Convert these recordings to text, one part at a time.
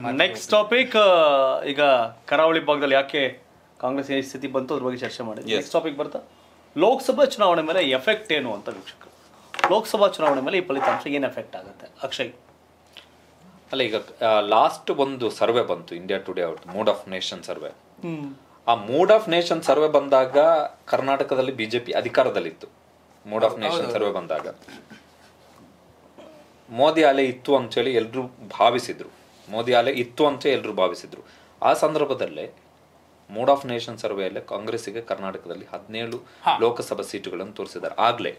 Next topic ಈಗ ಕರಾವಳಿ ಭಾಗದಲ್ಲಿ ಯಾಕೆ ಕಾಂಗ್ರೆಸ್ ಈ ಸ್ಥಿತಿ ಬಂತು ಅದ್ರ ಬಗ್ಗೆ ಚರ್ಚೆ ಮಾಡಿದ್ವಿ ನೆಕ್ಸ್ಟ್ ಟಾಪಿಕ್ ಬರ್ತಾ ಲೋಕಸಭಾ ಚುನಾವಣೆ ಮೇಲೆ ಎಫೆಕ್ಟ್ ಏನು ಅಂತ ವೀಕ್ಷಕರು ಲೋಕಸಭಾ ಚುನಾವಣೆ ಮೇಲೆ ಈ ಫಲಿತಾಂಶ ಏನು ಎಫೆಕ್ಟ್ ಆಗುತ್ತೆ ಅಕ್ಷಯ್ ಅಲ್ಲ ಈಗ ಲಾಸ್ಟ್ ಒಂದು ಸರ್ವೆ ಬಂತು India Today out mood of nation survey ಆ ಮೂಡ್ ಆಫ್ ನೇಷನ್ ಸರ್ವೆ ಬಂದಾಗ ಕರ್ನಾಟಕದಲ್ಲಿ ಬಿಜೆಪಿ ಅಧಿಕಾರದಲ್ಲಿತ್ತು ಮೂಡ್ ಆಫ್ ನೇಷನ್ ಸರ್ವೆ ಬಂದಾಗ ಮೋದಿ ಅಲೆ ಇತ್ತು ಅಂತೇಳಿ ಎಲ್ರು ಭಾವಿಸಿದ್ರು ಮೋದಿ ಅಲೆ ಇತ್ತು ಅಂತ ಎಲ್ರು ಭಾವಿಸಿದ್ರು ಆ ಸಂದರ್ಭದಲ್ಲೇ ಮೂಡ್ ಆಫ್ ನೇಷನ್ ಸರ್ವೆಯಲ್ಲೇ ಕಾಂಗ್ರೆಸ್ಸಿಗೆ ಕರ್ನಾಟಕದಲ್ಲಿ ಹದಿನೇಳು ಲೋಕಸಭಾ ಸೀಟುಗಳನ್ನು ತೋರಿಸಿದ್ದಾರೆ ಆಗ್ಲೇ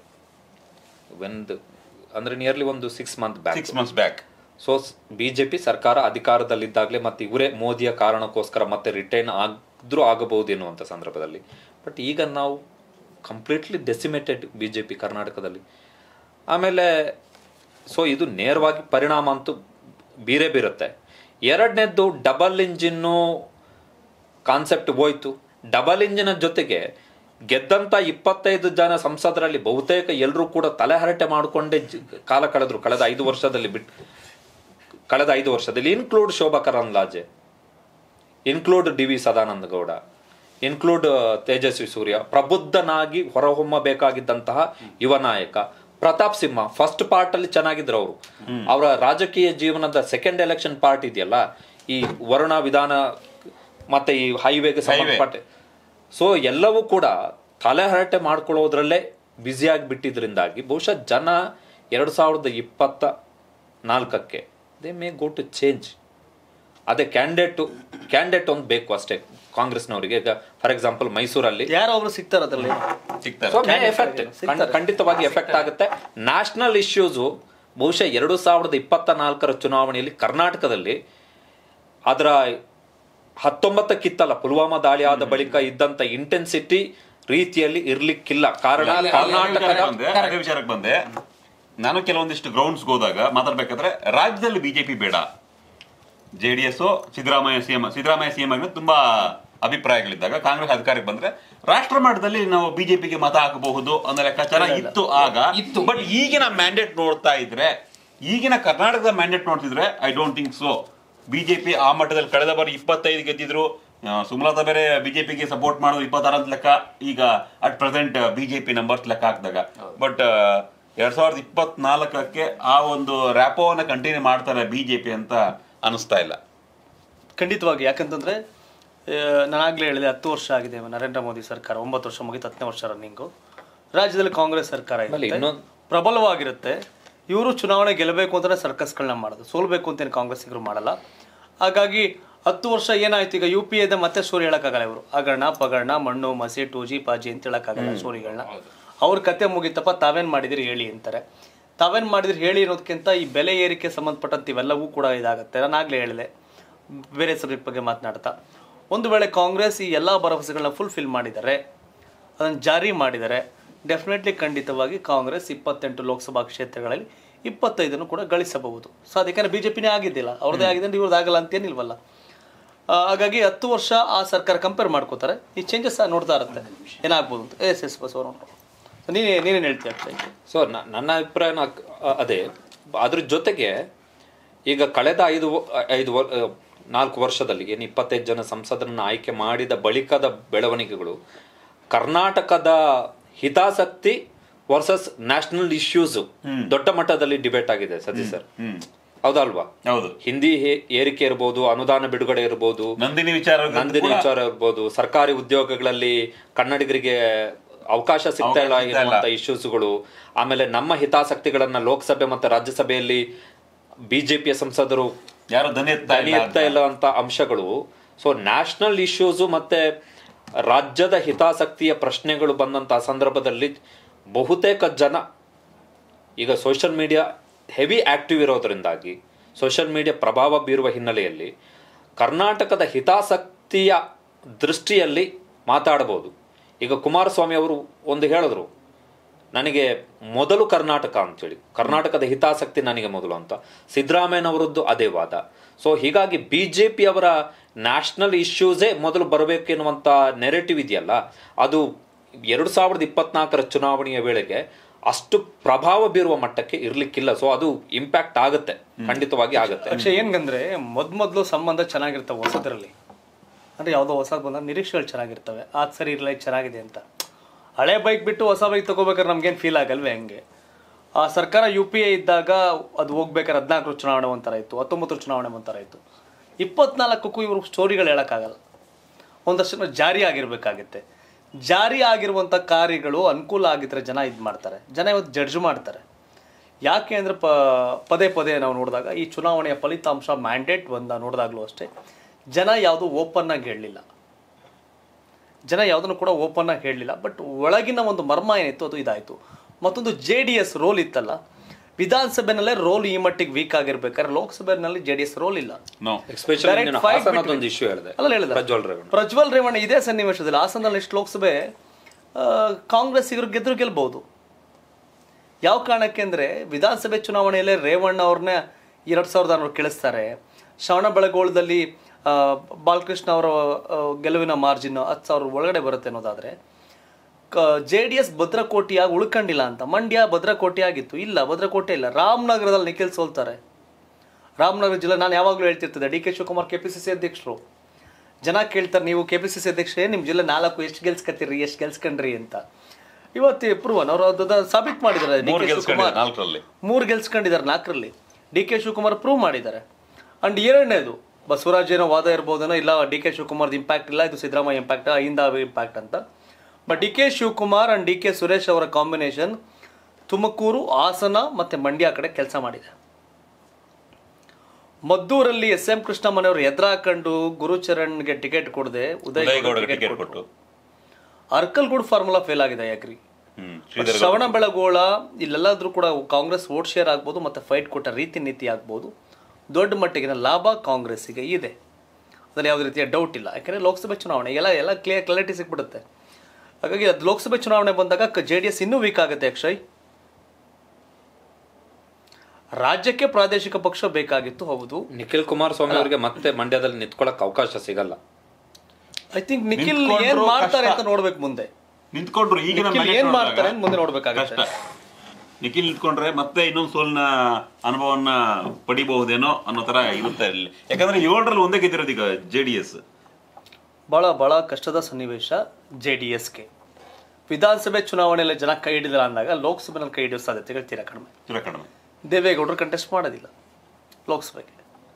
ಒಂದು ಅಂದ್ರೆ ನಿಯರ್ಲಿ ಒಂದು six month back six months back so BJP ಸರ್ಕಾರ ಅಧಿಕಾರದಲ್ಲಿದ್ದಾಗಲೇ ಮತ್ತೆ ಇವರೇ ಮೋದಿಯ ಕಾರಣಕ್ಕೋಸ್ಕರ ಮತ್ತೆ ರಿಟೈನ್ ಆದ್ರೂ ಆಗಬಹುದು ಎನ್ನುವಂಥ ಸಂದರ್ಭದಲ್ಲಿ ಬಟ್ ಈಗ ನಾವು ಕಂಪ್ಲೀಟ್ಲಿ ಡೆಸಿಮೇಟೆಡ್ ಬಿಜೆಪಿ ಕರ್ನಾಟಕದಲ್ಲಿ ಆಮೇಲೆ ಸೊ ಇದು ನೇರವಾಗಿ ಪರಿಣಾಮ ಅಂತೂ ಬೀರೇ ಬೀರುತ್ತೆ ಎರಡನೇದ್ದು ಡಬಲ್ ಇಂಜಿನ್ನು ಕಾನ್ಸೆಪ್ಟ್ ಹೋಯ್ತು ಡಬಲ್ ಇಂಜಿನ್ ಜೊತೆಗೆ ಗೆದ್ದಂತ ಇಪ್ಪತ್ತೈದು ಜನ ಸಂಸದರಲ್ಲಿ ಬಹುತೇಕ ಎಲ್ಲರೂ ಕೂಡ ತಲೆಹರಟೆ ಮಾಡಿಕೊಂಡೇ ಜ- ಕಾಲ ಕಳೆದ್ರು ಕಳೆದ ಐದು ವರ್ಷದಲ್ಲಿ ಬಿಟ್ಟು ಕಳೆದ ಐದು ವರ್ಷದಲ್ಲಿ include Shobha Karandlaje include D V Sadananda Gowda include Tejasvi Surya ಪ್ರಬುದ್ಧನಾಗಿ ಹೊರಹೊಮ್ಮಬೇಕಾಗಿದ್ದಂತಹ ಯುವ ನಾಯಕ ಪ್ರತಾಪ್ ಸಿಂಹ ಫಸ್ಟ್ ಪಾರ್ಟ್ ಅಲ್ಲಿ ಚೆನ್ನಾಗಿದ್ರು ಅವರು ಅವರ ರಾಜಕೀಯ ಜೀವನದ ಸೆಕೆಂಡ್ ಎಲೆಕ್ಷನ್ ಪಾರ್ಟ್ ಇದೆಯಲ್ಲ ಈ ವರುಣ ವಿಧಾನ ಮತ್ತೆ ಈ ಹೈವೇಗೆ ಸಂಬಂಧಪಟ್ಟ ಸೊ ಎಲ್ಲವೂ ಕೂಡ ತಲೆಹರಟೆ ಮಾಡ್ಕೊಳ್ಳೋದ್ರಲ್ಲೇ ಬ್ಯುಸಿಯಾಗಿ ಬಿಟ್ಟಿದ್ರಿಂದಾಗಿ ಬಹುಶಃ ಜನ ಎರಡು ಸಾವಿರದ ಇಪ್ಪತ್ತ ನಾಲ್ಕಕ್ಕೆ they may go to change ಅದೇ ಕ್ಯಾಂಡಿಡೇಟ್ ಕ್ಯಾಂಡಿಡೇಟ್ ಒಂದು ಬೇಕು ಅಷ್ಟೇ ಕಾಂಗ್ರೆಸ್ನವರಿಗೆ ಈಗ ಫಾರ್ ಎಕ್ಸಾಂಪಲ್ ಮೈಸೂರಲ್ಲಿ ಯಾರೋ ಒಬ್ರು ಸಿಗ್ತಾರೆ ಅದರಲ್ಲಿ ಸಿಗ್ತಾರೆ So, may effect. ಖಂಡ್- ಖಂಡಿತವಾಗಿ ಎಫೆಕ್ಟ್ ಆಗುತ್ತೆ ನ್ಯಾಷನಲ್ ಇಶ್ಯೂಸು ಬಹುಶಃ ಎರಡು ಸಾವಿರದ ಇಪ್ಪತ್ತ ನಾಲ್ಕರ ಚುನಾವಣೆಯಲ್ಲಿ ಕರ್ನಾಟಕದಲ್ಲಿ ಅದರ ಹತ್ತೊಂಬತ್ತಕ್ಕಿತ್ತಲ್ಲ ಪುಲ್ವಾಮಾ ದಾಳಿ ಆದ ಬಳಿಕ ಇದ್ದಂತ ಇಂಟೆನ್ಸಿಟಿ ರೀತಿಯಲ್ಲಿ ಇರ್ಲಿಕ್ಕಿಲ್ಲ ಕಾರಣ ಅದೇ ಕರ್ನಾಟಕದ ವಿಚಾರಕ್ಕೆ ಬಂದೆ, ಅದೇ ವಿಚಾರಕ್ಕೆ ಬಂದೆ ನಾನು ಕೆಲವೊಂದಿಷ್ಟು ಗ್ರೌಂಡ್ಸ್ ಹೋದಾಗ ಮಾತಾಡ್ಬೇಕಾದ್ರೆ ರಾಜ್ಯದಲ್ಲಿ ಬಿಜೆಪಿ ಬೇಡ J D S Siddaramaiah CM Siddaramaiah CM ಆಗಿ ತುಂಬಾ ಅಭಿಪ್ರಾಯಗಳಿದ್ದಾಗ ಕಾಂಗ್ರೆಸ್ ಅಧಿಕಾರಕ್ಕೆ ಬಂದ್ರೆ ರಾಷ್ಟ್ರ ಮಟ್ಟದಲ್ಲಿ ನಾವು ಬಿಜೆಪಿಗೆ ಮತ ಹಾಕಬಹುದು ಅನ್ನೋ ಲೆಕ್ಕಾಚಾರ ಇತ್ತು ಆಗ ಇತ್ತು. ಬಟ್ ಈಗಿನ ಮ್ಯಾಂಡೇಟ್ ನೋಡ್ತಾ ಇದ್ರೆ ಈಗಿನ ಕರ್ನಾಟಕದ ಮ್ಯಾಂಡೇಟ್ ನೋಡ್ತಿದ್ರೆ I don't think so BJP ಆ ಮಟ್ಟದಲ್ಲಿ ಕಳೆದ ಬಾರಿ ಇಪ್ಪತ್ತೈದು ಗೆದ್ದಿದ್ರು ಆ, ಸುಮಲತಾ ಬೇರೆ ಬಿಜೆಪಿಗೆ ಸಪೋರ್ಟ್ ಮಾಡೋದು ಇಪ್ಪತ್ತಾರ ಅಂತ ಲೆಕ್ಕ ಈಗ ಅಟ್ ಪ್ರೆಸೆಂಟ್ ಬಿಜೆಪಿ ನಂಬರ್ಸ್ ಲೆಕ್ಕ ಹಾಕಿದಾಗ ಬಟ್ ಎರಡ್ ಸಾವಿರದ ಇಪ್ಪತ್ನಾಲ್ಕಕ್ಕೆ ಆ ಒಂದು ರ್ಯಾಪೋವನ್ನ ಕಂಟಿನ್ಯೂ ಮಾಡ್ತಾರೆ ಬಿಜೆಪಿ ಅಂತ ಅನಿಸ್ತಾ ಇಲ್ಲ ಖಂಡಿತವಾಗಿ ಯಾಕಂತಂದ್ರೆ ಆ, ನಾನಾಗ್ಲೇ ಹೇಳಿದೆ ಹತ್ತು ವರ್ಷ ಆಗಿದೆ ನರೇಂದ್ರ ಮೋದಿ ಸರ್ಕಾರ ಒಂಬತ್ತು ವರ್ಷ ಮುಗಿತು ಹತ್ತನೇ ವರ್ಷ ರನ್ನಿಂಗು ರಾಜ್ಯದಲ್ಲಿ ಕಾಂಗ್ರೆಸ್ ಸರ್ಕಾರ ಆಮೇಲೆ ಇರುತ್ತೆ. ಇನ್ನೊಂದ್- ಪ್ರಬಲವಾಗಿರುತ್ತೆ ಇವರು ಚುನಾವಣೆ ಗೆಲ್ಲಬೇಕು ಅಂತಾನೆ ಸರ್ಕಸ್ಗಳನ್ನ ಮಾಡೋದು ಸೋಲ್ಬೇಕು ಅಂತೇನು ಕಾಂಗ್ರೆಸ್ಸಿಗರು ಮಾಡಲ್ಲ ಹಾಗಾಗಿ ಹತ್ತು ವರ್ಷ ಏನಾಯ್ತು ಈಗ ಯು ಪಿ ಎದ ಮತ್ತೆ ಸ್ಟೋರಿ ಹೇಳಕ್ಕಾಗಲ್ಲ ಇವರು ಅಗರ್ಣ ಪಗರ್ಣ ಮಣ್ಣು ಮಸಿ ಟೂಜಿ ಪಾಜಿ ಅಂತ ಹೇಳಕ್ಕಾಗಲ್ಲ ಸ್ಟೋರಿಗಳನ್ನ ಅವ್ರ ಕತೆ ಮುಗಿತಪ್ಪ ತಾವೇನ್ ಮಾಡಿದಿರಿ ಹೇಳಿ ಅಂತಾರೆ ತಾವೇನ್ ಮಾಡಿದಿರಿ ಹೇಳಿ ಅನ್ನೋದಕ್ಕಿಂತ ಈ ಬೆಲೆ ಏರಿಕೆ ಸಂಬಂಧಪಟ್ಟಂತ ಇವೆಲ್ಲವೂ ಕೂಡ ಇದಾಗುತ್ತೆ ನಾನು ಆಗ್ಲೇ ಹೇಳಿದೆ ಬೇರೆ ಸಬ್ಜೆಕ್ಟ್ ಬಗ್ಗೆ ಮಾತನಾಡ್ತಾ ಒಂದು ವೇಳೆ ಕಾಂಗ್ರೆಸ್ ಈ ಎಲ್ಲ ಭರವಸೆಗಳನ್ನ ಫುಲ್ಫಿಲ್ ಮಾಡಿದ್ದಾರೆ ಅದನ್ನು ಜಾರಿ ಮಾಡಿದರೆ ಡೆಫಿನೆಟ್ಲಿ ಖಂಡಿತವಾಗಿ ಕಾಂಗ್ರೆಸ್ ಇಪ್ಪತ್ತೆಂಟು ಲೋಕಸಭಾ ಕ್ಷೇತ್ರಗಳಲ್ಲಿ ಇಪ್ಪತ್ತೈದನ್ನು ಕೂಡ ಗಳಿಸಬಹುದು ಸೊ ಅದಕ್ಕೆ ಬಿ ಜೆ ಪಿನೇ ಆಗಿದ್ದಿಲ್ಲ ಅವ್ರದ್ದೇ ಆಗಿದೆ ಅಂದ್ರೆ ಇವ್ರದ್ದು ಆಗಲ್ಲ ಅಂತೇನಿಲ್ವಲ್ಲ ಆ, ಹಾಗಾಗಿ ಹತ್ತು ವರ್ಷ ಆ ಸರ್ಕಾರ ಕಂಪೇರ್ ಮಾಡ್ಕೋತಾರೆ ಈ ಚೇಂಜಸ್ ನೋಡ್ತಾ ಇರುತ್ತೆ ಏನಾಗ್ಬೋದು ಅಂತ ಎಸ್ ಎಸ್ ಬಸ್ ಅವರು ನೀನೇ ನೀನೇನು ಹೇಳ್ತೀಯ ಅಕ್ಷಯ್? ಸೊ ನನ್ನ ಅಭಿಪ್ರಾಯನ ಅಕ್- ಅ- ಅದೇ ಅದ್ರ ಜೊತೆಗೆ ಈಗ ಕಳೆದ ಐದು ವ- ಐದು ವರ್- ಆ, ನಾಲ್ಕು ವರ್ಷದಲ್ಲಿ ಏನು ಇಪ್ಪತ್ತೈದು ಜನ ಸಂಸದರನ್ನ ಆಯ್ಕೆ ಮಾಡಿದ ಬಳಿಕದ ಬೆಳವಣಿಗೆಗಳು ಕರ್ನಾಟಕದ ಹಿತಾಸಕ್ತಿ ವರ್ಸಸ್ ನ್ಯಾಷನಲ್ ಇಶ್ಯೂಸ್ ದೊಡ್ಡ ಮಟ್ಟದಲ್ಲಿ ಡಿಬೇಟ್ ಆಗಿದೆ ಸತೀಶ್ ಸರ್ ಹ್ಮ್ ಹೌದಲ್ವಾ ಹೌದು ಹಿಂದಿ ಹೇ- ಏರಿಕೆ ಇರ್ಬೋದು ಅನುದಾನ ಬಿಡುಗಡೆ ಇರ್ಬೋದು ನಂದಿನಿ ವಿಚಾರ ನಂದಿನಿ ವಿಚಾರ ಇರ್ಬೋದು ಸರ್ಕಾರಿ ಉದ್ಯೋಗಗಳಲ್ಲಿ ಕನ್ನಡಿಗರಿಗೆ ಅವಕಾಶ ಸಿಗ್ತಾ ಇಲ್ಲ ಅವಕಾಶ ಸಿಗ್ತಾ ಇಲ್ಲ. ಎನ್ನುವಂತ ಇಶ್ಯೂಸ್ಗಳು ಆಮೇಲೆ ನಮ್ಮ ಹಿತಾಸಕ್ತಿಗಳನ್ನ ಲೋಕಸಭೆ ಮತ್ತು ರಾಜ್ಯಸಭೆಯಲ್ಲಿ ಬಿಜೆಪಿಯ ಸಂಸದರು ಯಾರು ದನಿ ಎತ್ತಾ ದನಿ ಇಲ್ಲ ಎತ್ತಾ ಇಲ್ಲ ಅಂತ ಅಂಶಗಳು ಸೊ ನ್ಯಾಷನಲ್ ಇಶ್ಯೂಸು ಮತ್ತೆ ರಾಜ್ಯದ ಹಿತಾಸಕ್ತಿಯ ಪ್ರಶ್ನೆಗಳು ಬಂದಂತ ಸಂದರ್ಭದಲ್ಲಿ ಬಹುತೇಕ ಜನ ಈಗ ಸೋಷಿಯಲ್ ಮೀಡಿಯಾ ಹೆವಿ ಆಕ್ಟಿವ್ ಇರೋದ್ರಿಂದಾಗಿ ಸೋಷಿಯಲ್ ಮೀಡಿಯಾ ಪ್ರಭಾವ ಬೀರುವ ಹಿನ್ನೆಲೆಯಲ್ಲಿ ಕರ್ನಾಟಕದ ಹಿತಾಸಕ್ತಿಯ ದೃಷ್ಟಿಯಲ್ಲಿ ಮಾತಾಡಬಹುದು ಈಗ ಕುಮಾರಸ್ವಾಮಿ ಅವರು ಒಂದು ಹೇಳಿದ್ರು ನನಗೆ ಮೊದಲು ಕರ್ನಾಟಕ ಅಂತೇಳಿ ಕರ್ನಾಟಕದ ಹಿತಾಸಕ್ತಿ ನನಗೆ ಮೊದಲು ಅಂತ ಸಿದ್ದರಾಮಯ್ಯನವರದ್ದು ಅದೇ ವಾದ ಸೊ ಹೀಗಾಗಿ ಬಿ ಜೆ ಪಿಯವರ ನ್ಯಾಷನಲ್ ಇಶ್ಯೂಸೇ ಮೊದಲು ಬರಬೇಕೆನ್ನುವಂಥ ನೆರೆಟಿವ್ ಇದೆಯಲ್ಲ ಅದು ಎರಡು ಸಾವಿರದ ಇಪ್ಪತ್ನಾಲ್ಕರ ಚುನಾವಣೆಯ ವೇಳೆಗೆ ಅಷ್ಟು ಪ್ರಭಾವ ಬೀರುವ ಮಟ್ಟಕ್ಕೆ ಇರ್ಲಿಕ್ಕಿಲ್ಲ ಸೊ ಅದು ಇಂಪ್ಯಾಕ್ಟ್ ಆಗುತ್ತೆ ಖಂಡಿತವಾಗಿ ಆಗುತ್ತೆ ಅಕ್ಷಯ್ ಏನ್ಗಂದ್ರೆ ಮೊದ್ ಮೊದಲು ಸಂಬಂಧ ಚೆನ್ನಾಗಿರ್ತವೆ ಹೊಸದ್ರಲ್ಲಿ ಅಂದ್ರೆ ಯಾವುದೋ ಹೊಸದು ಬಂದಾಗ ನಿರೀಕ್ಷೆಗಳು ಚೆನ್ನಾಗಿರ್ತವೆ ಆದ್ ಸರಿ ಇರಲ್ಲ ಇದು ಚೆನ್ನಾಗಿದೆ ಅಂತ ಹಳೆ ಬೈಕ್ ಬಿಟ್ಟು ಹೊಸ ಬೈಕ್ ತಗೋಬೇಕಾದ್ರೆ ನಮ್ಗೇನು ಫೀಲ್ ಆಗಲ್ವೇ ಹಂಗೆ ಆ ಸರ್ಕಾರ ಯು ಪಿ ಎ ಇದ್ದಾಗ ಅದು ಹೋಗ್ಬೇಕಾದ್ರೆ ಹದಿನಾಲ್ಕರ ಚುನಾವಣೆ ಒಂಥರ ಇತ್ತು ಹತ್ತೊಂಬತ್ತರ ಚುನಾವಣೆ ಒಂಥರ ಇತ್ತು ಇಪ್ಪತ್ನಾಲ್ಕಕ್ಕೂ ಇವರು ಸ್ಟೋರಿಗಳು ಹೇಳೋಕ್ಕಾಗಲ್ಲ ಒಂದಷ್ಟು ಜಾರಿ ಆಗಿರ್ಬೇಕಾಗತ್ತೆ ಜಾರಿ ಆಗಿರುವಂಥ ಕಾರ್ಯಗಳು ಅನುಕೂಲ ಆಗಿದ್ರೆ ಜನ ಇದು ಮಾಡ್ತಾರೆ ಜನ ಇವತ್ತು ಜಡ್ಜ್ ಮಾಡ್ತಾರೆ ಯಾಕೆ ಅಂದರೆ ಪ ಪದೇ ಪದೇ ನಾವು ನೋಡಿದಾಗ ಈ ಚುನಾವಣೆಯ ಫಲಿತಾಂಶ ಮ್ಯಾಂಡೇಟ್ ಬಂದ ನೋಡಿದಾಗಲೂ ಅಷ್ಟೇ ಜನ ಯಾವುದು ಓಪನ್ ಆಗಿ ಹೇಳಲಿಲ್ಲ ಜನ ಯಾವುದನ್ನು ಕೂಡ ಓಪನ್ ಆಗಿ ಹೇಳಲಿಲ್ಲ ಬಟ್ ಒಳಗಿನ ಒಂದು ಮರ್ಮ ಏನಿತ್ತು ಅದು ಇದಾಯಿತು ಮತ್ತೊಂದು ಜೆ ಡಿ ಎಸ್ ರೋಲ್ ಇತ್ತಲ್ಲ ವಿಧಾನಸಭೆನಲ್ಲೇ ರೋಲ್ ಈ ಮಟ್ಟಿಗೆ ವೀಕ್ ಆಗಿರ್ಬೇಕಾದ್ರೆ ಲೋಕಸಭೆನಲ್ಲಿ ಜೆ ಡಿ ಎಸ್ ರೋಲ್ ಇಲ್ಲ no especially Direct fight between- ಹಾಸನದೊಂದು ಇಶ್ಯೂ ಹೇಳಿದೆ ಅಲ್ಲ ಹೇಳಿದ ಪ್ರಜ್ವಲ್ ರೇವಣ್ಣ ಪ್ರಜ್ವಲ್ ರೇವಣ್ಣ ಇದೇ ಸನ್ನಿವೇಶದಲ್ಲಿ ಹಾಸನದಲ್ಲಿ ಎಷ್ಟು ಲೋಕಸಭೆ ಆ, ಕಾಂಗ್ರೆಸ್ಸಿಗರು ಗೆದ್ರು ಗೆಲ್ಬಹುದು ಯಾವ ಕಾರಣಕ್ಕೆ ಅಂದರೆ ವಿಧಾನಸಭೆ ಚುನಾವಣೆಯಲ್ಲೇ ರೇವಣ್ಣ ಅವ್ರನ್ನ ಎರಡು ಸಾವಿರದ ಆರುನೂರು ಕೇಳಿಸ್ತಾರೆ ಶ್ರವಣ ಬೆಳಗೋಳದಲ್ಲಿ ಆ, ಬಾಲಕೃಷ್ಣ ಅವರ ಆ, ಗೆಲುವಿನ ಮಾರ್ಜಿನ್ ಹತ್ತು ಸಾವಿರ ಒಳಗಡೆ ಬರುತ್ತೆ ಅನ್ನೋದಾದರೆ ಜೆ ಡಿ ಎಸ್ ಭದ್ರಕೋಟೆಯಾಗಿ ಉಳ್ಕೊಂಡಿಲ್ಲ ಅಂತ ಮಂಡ್ಯ ಭದ್ರಕೋಟೆ ಆಗಿತ್ತು ಇಲ್ಲ ಭದ್ರಕೋಟೆ ಇಲ್ಲ ರಾಮನಗರದಲ್ಲಿ ನಿಖಿಲ್ ಸೋಲ್ತಾರೆ ರಾಮನಗರ ಜಿಲ್ಲೆ ನಾನು ಯಾವಾಗಲೂ ಹೇಳ್ತಿರ್ತದೆ D K Shivakumar K P C C ಅಧ್ಯಕ್ಷರು ಜನ ಕೇಳ್ತಾರೆ ನೀವು ಕೆ ಪಿ ಸಿ ಸಿ ಅಧ್ಯಕ್ಷರೇ ನಿಮ್ಮ ಜಿಲ್ಲೆ ನಾಲ್ಕು ಎಷ್ಟು ಗೆಲ್ಸ್ಕತ್ತೀರಿ ಎಷ್ಟು ಗೆಲ್ಸ್ಕೊಂಡ್ರಿ ಅಂತ ಇವತ್ತು ಪ್ರೂವನ್ ಅವರು ಅದನ್ನ ಸಾಬೀತು ಮಾಡಿದ್ದಾರೆ ಡಿ ಮೂರು ಕೆ ಗೆಲ್ಸ್ಕೊಂಡಿದ್ದಾರೆ ಶಿವಕುಮಾರ್ ನಾಲ್ಕರಲ್ಲಿ ಮೂರು ಗೆಲ್ಸ್ಕೊಂಡಿದ್ದಾರೆ ನಾಲ್ಕರಲ್ಲಿ ಡಿ ಕೆ ಶಿವಕುಮಾರ್ ಪ್ರೂವ್ ಮಾಡಿದ್ದಾರೆ ಅಂಡ್ ಎರಡನೇದು ಬಸವರಾಜ್ ಏನೋ ವಾದ ಇರ್ಬೋದೇನೋ ಇಲ್ಲ ಡಿ ಕೆ ಶಿವಕುಮಾರ್ದು ಇಂಪ್ಯಾಕ್ಟ್ ಇಲ್ಲ ಇದು ಸಿದ್ದರಾಮಯ್ಯ ಇಂಪ್ಯಾಕ್ಟ್ ಅಹಿಂದ ಇಂಪ್ಯಾಕ್ಟ್ ಅಂತ but D K Shivakumar and D K Suresh ಅವರ ಕಾಂಬಿನೇಷನ್ ತುಮಕೂರು ಹಾಸನ ಮತ್ತು ಮಂಡ್ಯ ಕಡೆ ಕೆಲಸ ಮಾಡಿದೆ ಮದ್ದೂರಲ್ಲಿ ಎಸ್ ಎಂ ಕೃಷ್ಣಮ್ಮನವರು ಎದುರಾಕೊಂಡು ಗುರುಚರಣ್ಗೆ ಟಿಕೆಟ್ ಕೊಡದೆ ಉದಯ್ ಉದಯಗೌಡಗೆ ಟಿಕೆಟ್ ಟಿಕೆಟ್ ಕೊಟ್ಟರು ಕೊಟ್ಟು ಅರ್ಕಲ್ಗೂಡ್ ಫಾರ್ಮುಲಾ ಫೇಲ್ ಆಗಿದೆ ಅಗ್ರಿ ಹ್ಮ್ ಶ್ರವಣ ಬೆಳಗೋಳ ಇಲ್ಲೆಲ್ಲಾದ್ರೂ ಕೂಡ ಕಾಂಗ್ರೆಸ್ ವೋಟ್ ಶೇರ್ ಆಗ್ಬೋದು ಮತ್ತು ಫೈಟ್ ಕೊಟ್ಟ ರೀತಿ ನೀತಿ ಆಗ್ಬೋದು ದೊಡ್ಡ ಮಟ್ಟಿಗಿನ ಲಾಭ ಕಾಂಗ್ರೆಸ್ಸಿಗೆ ಇದೆ ಅದರಲ್ಲಿ ಯಾವುದೇ ರೀತಿಯ ಡೌಟ್ ಇಲ್ಲ ಯಾಕಂದರೆ ಲೋಕಸಭೆ ಚುನಾವಣೆ ಎಲ್ಲ ಎಲ್ಲ ಕ್ಲಿಯರ್ ಕ್ಲಾರಿಟಿ ಸಿಕ್ಬಿಡುತ್ತೆ ಹಾಗಾಗಿ ಅದು ಲೋಕಸಭೆ ಚುನಾವಣೆ ಬಂದಾಗ ಜೆ ಡಿ ಎಸ್ ಇನ್ನೂ ವೀಕ್ ಆಗುತ್ತೆ ಅಕ್ಷಯ್ ರಾಜ್ಯಕ್ಕೆ ಪ್ರಾದೇಶಿಕ ಪಕ್ಷ ಬೇಕಾಗಿತ್ತು ಹೌದು ನಿಖಿಲ್ ಕುಮಾರಸ್ವಾಮಿ ಅವರಿಗೆ ಮತ್ತೆ ಮಂಡ್ಯದಲ್ಲಿ ನಿಂತ್ಕೊಳ್ಳಕ್ ಅವಕಾಶ ಸಿಗಲ್ಲ ಐ ಥಿಂಕ್ ನಿಖಿಲ್ ನಿಂತ್ಕೊಂಡ್ರು ಏನ್ ಮಾಡ್ತಾರೆ ಕಷ್ಟ. ಅಂತ ನೋಡ್ಬೇಕು ಮುಂದೆ ನಿಂತ್ಕೊಂಡ್ರು ಈಗಿನ ನಿಖಿಲ್ mandate ಏನ್ ನೋಡಿದಾಗ ಮಾಡ್ತಾರೆ ಅಂತ ಮುಂದೆ ನೋಡ್ಬೇಕಾಗತ್ತೆ ಕಷ್ಟ ನಿಖಿಲ್ ನಿಂತ್ಕೊಂಡ್ರೆ ಮತ್ತೆ ಇನ್ನೊಂದು ಸೋಲಿನ ಅನುಭವನ್ನ ಪಡಿಬಹುದೇನೋ ಅನ್ನೋ ತರ ಇರುತ್ತೆ ಇಲ್ಲಿ ಯಾಕಂದ್ರೆ ಏಳರಲ್ಲಿ ಒಂದೇ ಗೆದ್ದಿರೋದು ಈಗ ಜೆ ಡಿ ಎಸ್ ಬಹಳ ಬಹಳ ಕಷ್ಟದ ಸನ್ನಿವೇಶ ಜೆ ಡಿ ಎಸ್ಗೆ ವಿಧಾನಸಭೆ ಚುನಾವಣೆಯಲ್ಲಿ ಜನ ಕೈ ಹಿಡಿದಿಲ್ಲ ಅಂದಾಗ ಲೋಕಸಭೆನಲ್ಲಿ ಕೈ ಹಿಡಿಯೋ ಸಾಧ್ಯತೆಗಳು ತೀರಾ ಕಡಿಮೆ ತೀರಾ ಕಡಿಮೆ ದೇವೇಗೌಡರು ಕಂಟೆಸ್ಟ್ ಮಾಡೋದಿಲ್ಲ ಲೋಕಸಭೆಗೆ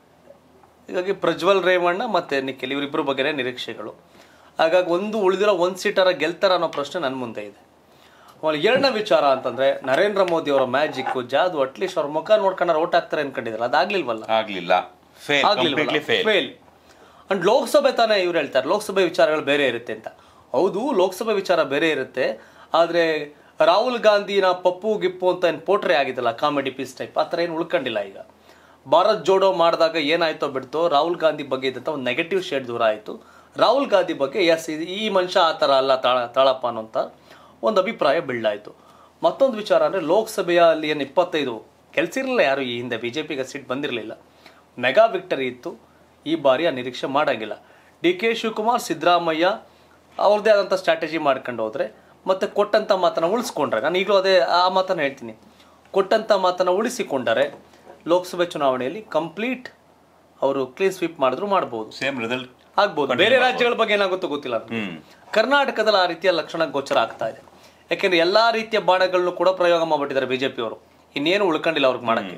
ಹೀಗಾಗಿ ಪ್ರಜ್ವಲ್ ರೇವಣ್ಣ ಮತ್ತು ನಿಖಿಲ್ ಇವರಿಬ್ಬರ ಬಗ್ಗೆನೇ ನಿರೀಕ್ಷೆಗಳು ಹಾಗಾಗಿ ಒಂದು ಉಳಿದಿರೋ ಒಂದು ಸೀಟರ ಗೆಲ್ತಾರ ಅನ್ನೋ ಪ್ರಶ್ನೆ ನನ್ನ ಮುಂದೆ ಇದೆ ಆಮೇಲೆ ಎರಡನೇ ವಿಚಾರ ಅಂತಂದ್ರೆ ನರೇಂದ್ರ ಮೋದಿ ಅವರ ಮ್ಯಾಜಿಕ್ಕು ಜಾದು ಅಟ್ಲೀಸ್ಟ್ ಅವ್ರ ಮುಖ ನೋಡ್ಕೊಂಡ್ರೆ ಓಟ್ ಹಾಕ್ತಾರೆ ಅನ್ಕೊಂಡಿದ್ರು ಅದಾಗ್ಲಿಲ್ವಲ್ಲ ಆಗ್ಲಿಲ್ಲ fail completely fail fail and Lok Sabha ತಾನೇ ಇವ್ರು ಹೇಳ್ತಾರೆ ಲೋಕಸಭೆ ವಿಚಾರಗಳು ಬೇರೆ ಇರುತ್ತೆ ಅಂತ ಹೌದು ಲೋಕಸಭೆ ವಿಚಾರ ಬೇರೆ ಇರುತ್ತೆ ಆದರೆ ರಾಹುಲ್ ಗಾಂಧಿನ ಪಪ್ಪು ಗಿಪ್ಪು ಅಂತ ಏನು ಪೋಟ್ರೆ ಆಗಿದ್ದಲ್ಲ ಕಾಮಿಡಿ ಪೀಸ್ ಟೈಪ್ ಆ ಥರ ಏನು ಉಳ್ಕೊಂಡಿಲ್ಲ ಈಗ ಭಾರತ್ ಜೋಡೋ ಮಾಡಿದಾಗ ಏನಾಯ್ತೋ ಬಿಡ್ತೋ ರಾಹುಲ್ ಗಾಂಧಿ ಬಗ್ಗೆ ಇದ್ದಂಥ ಒಂದು ನೆಗೆಟಿವ್ ಶೇಡ್ ದೂರ ಆಯಿತು ರಾಹುಲ್ ಗಾಂಧಿ ಬಗ್ಗೆ ಎಸ್ ಈ ಮನುಷ್ಯ ಆ ಥರ ಅಲ್ಲ ತಾಳ ತಾಳಪ್ಪ ಅನ್ನೋಂಥ ಒಂದು ಅಭಿಪ್ರಾಯ ಬಿಲ್ಡಾಯಿತು ಮತ್ತೊಂದು ವಿಚಾರ ಅಂದರೆ ಲೋಕಸಭೆಯಲ್ಲಿ ಏನು ಇಪ್ಪತ್ತೈದು ಗೆಲ್ಸಿರಲಿಲ್ಲ ಯಾರು ಈ ಹಿಂದೆ ಬಿ ಜೆ ಪಿಗೆ ಸೀಟ್ ಬಂದಿರಲಿಲ್ಲ ಮೆಗಾ ವಿಕ್ಟರಿ ಇತ್ತು ಈ ಬಾರಿ ಆ ನಿರೀಕ್ಷೆ ಮಾಡೋಂಗಿಲ್ಲ ಡಿ ಕೆ ಶಿವಕುಮಾರ್ ಸಿದ್ದರಾಮಯ್ಯ ಅವ್ರದ್ದೇ ಆದಂಥ ಸ್ಟ್ರಾಟಜಿ ಮಾಡ್ಕೊಂಡು ಹೋದರೆ ಮತ್ತು ಕೊಟ್ಟಂಥ ಮಾತನ್ನು ಉಳಿಸ್ಕೊಂಡ್ರೆ ನಾನು ಈಗಲೂ ಅದೇ ಆ ಮಾತನ್ನು ಹೇಳ್ತೀನಿ ಕೊಟ್ಟಂಥ ಮಾತನ್ನು ಉಳಿಸಿಕೊಂಡರೆ ಲೋಕಸಭೆ ಚುನಾವಣೆಯಲ್ಲಿ ಕಂಪ್ಲೀಟ್ ಅವರು ಕ್ಲೀನ್ ಸ್ವೀಪ್ ಮಾಡಿದ್ರು ಮಾಡ್ಬೋದು ಸೇಮ್ ರಿಸಲ್ಟ್ ಆಗ್ಬೋದು ಬೇರೆ ರಾಜ್ಯಗಳ ಬಗ್ಗೆ ಏನಾಗುತ್ತೋ ಗೊತ್ತಿಲ್ಲ ನನಗೆ. ಹ್ಮ್ ಕರ್ನಾಟಕದಲ್ಲಿ ಆ ರೀತಿಯ ಲಕ್ಷಣ ಗೋಚರ ಆಗ್ತಾ ಇದೆ ಯಾಕೆಂದ್ರೆ ಎಲ್ಲಾ ರೀತಿಯ ಬಾಣಗಳನ್ನು ಕೂಡ ಪ್ರಯೋಗ ಮಾಡ್ಬಿಟ್ಟಿದ್ದಾರೆ ಬಿಜೆಪಿ ಅವರು ಇನ್ನೇನು ಉಳ್ಕೊಂಡಿಲ್ಲ ಅವ್ರಿಗೆ ಮಾಡಕ್ಕೆ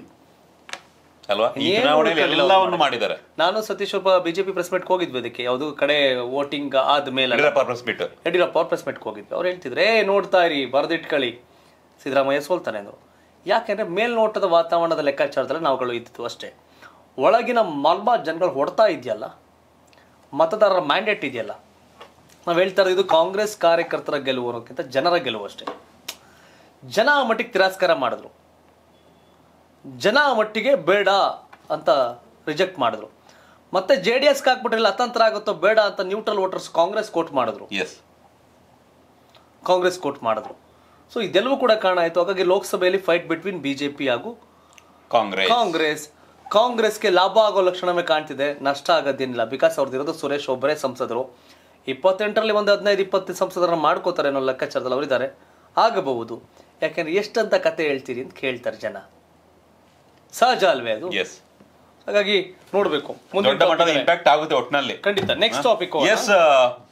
ಅಲ್ವಾ ಈ ಇನ್ನೇನು ಚುನಾವಣೆಯಲ್ಲಿ ಉಳ್ಕೊಂಡಿಲ್ಲ ಎಲ್ಲವನ್ನು ಮಾಡಿದ್ದಾರೆ ನಾನು ಸತೀಶ್ ಒಬ್ಬ ಬಿಜೆಪಿ ಪ್ರೆಸ್ ಮೀಟ್ಗೆ ಹೋಗಿದ್ವಿ ಅದಕ್ಕೆ ಯಾವುದು ಕಡೆ ವೋಟಿಂಗ್ ಆದ್ಮೇಲೆ ಯಡಿಯೂರಪ್ಪ ಪ್ರೆಸ್ ಬಿಟ್ಟು ಯಡಿಯೂರಪ್ಪ ಅವ್ರ ಪ್ರೆಸ್ ಮೀಟ್ಗೆ ಹೋಗಿದ್ವಿ ಅವ್ರು ಹೇಳ್ತಿದ್ರೆ ಏ ನೋಡ್ತಾ ಇರಿ ಬರೆದಿಟ್ಕೊಳ್ಳಿ ಸಿದ್ದರಾಮಯ್ಯ ಸೋಲ್ತಾನೆ ಅಂದರು ಯಾಕೆಂದ್ರೆ ಮೇಲ್ನೋಟದ ವಾತಾವರಣದ ಲೆಕ್ಕಾಚಾರದಲ್ಲಿ ನಾವುಗಳು ಇದ್ದಿತ್ತು ಅಷ್ಟೇ ಒಳಗಿನ ಮಲ್ಬ ಜನಗಳು ಹೊಡ್ತಾ ಇದೆಯಲ್ಲ ಮತದಾರರ ಮ್ಯಾಂಡೇಟ್ ಇದೆಯಲ್ಲ ನಾವು ಹೇಳ್ತಾ ಇರೋದು ಇದು ಕಾಂಗ್ರೆಸ್ ಕಾರ್ಯಕರ್ತರ ಗೆಲುವು ಅನ್ನೋಕ್ಕಿಂತ ಜನರ ಗೆಲುವು ಅಷ್ಟೇ ಜನ ಆ ಮಟ್ಟಿಗೆ ತಿರಸ್ಕಾರ ಮಾಡಿದ್ರು ಜನ ಆ ಮಟ್ಟಿಗೆ ಬೇಡ ಅಂತ ರಿಜೆಕ್ಟ್ ಮಾಡಿದ್ರು ಮತ್ತೆ ಜೆ ಡಿ ಎಸ್ಗೆ ಹಾಕ್ಬಿಟ್ರಿಲ್ಲ ಅತಂತ್ರ ಆಗುತ್ತೋ ಬೇಡ ಅಂತ ನ್ಯೂಟ್ರಲ್ ವೋಟರ್ಸ್ ಕಾಂಗ್ರೆಸ್ ಕೋಟ್ ಮಾಡಿದ್ರು ಎಸ್ ಕಾಂಗ್ರೆಸ್ ಕೋಟ್ ಮಾಡಿದ್ರು ಸೊ ಇದೆಲ್ಲವೂ ಕೂಡ ಕಾರಣ ಆಯಿತು ಹಾಗಾಗಿ ಲೋಕಸಭೆಯಲ್ಲಿ fight between B J P ಹಾಗೂ ಕಾಂಗ್ರೆಸ್ ಕಾಂಗ್ರೆಸ್ ಕಾಂಗ್ರೆಸ್ಗೆ ಲಾಭ ಆಗೋ ಲಕ್ಷಣವೇ ಕಾಣ್ತಿದೆ ನಷ್ಟ ಆಗೋದೇನಿಲ್ಲ ಬಿಕಾಸ್ ಅವ್ರದ್ದು ಇರೋದು ಸುರೇಶ್ ಒಬ್ಬರೇ ಸಂಸದರು ಇಪ್ಪತ್ತೆಂಟರಲ್ಲಿ ಒಂದು ಹದಿನೈದು ಇಪ್ಪತ್ತು ಸಂಸದರನ್ನ ಮಾಡ್ಕೋತಾರೆ ಅನ್ನೋ ಲೆಕ್ಕಾಚಾರದಲ್ಲಿ ಅವರಿದ್ದಾರೆ ಆಗಬಹುದು ಯಾಕಂದ್ರೆ ಎಷ್ಟಂತ ಕತೆ ಹೇಳ್ತೀರಿ ಅಂತ ಕೇಳ್ತಾರೆ ಜನ ಸಹಜ ಅಲ್ವೇ ಅದು ಎಸ್ ಹಾಗಾಗಿ ನೋಡ್ಬೇಕು ಮುಂದಿನ ದೊಡ್ಡ ಮಟ್ಟದ topic ಇದೆ. ಇಂಪ್ಯಾಕ್ಟ್ ಆಗುತ್ತೆ ಒಟ್ಟಿನಲ್ಲಿ ಖಂಡಿತ ನೆಕ್ಸ್ಟ್ ಟಾಪಿಕ್ ಎಸ್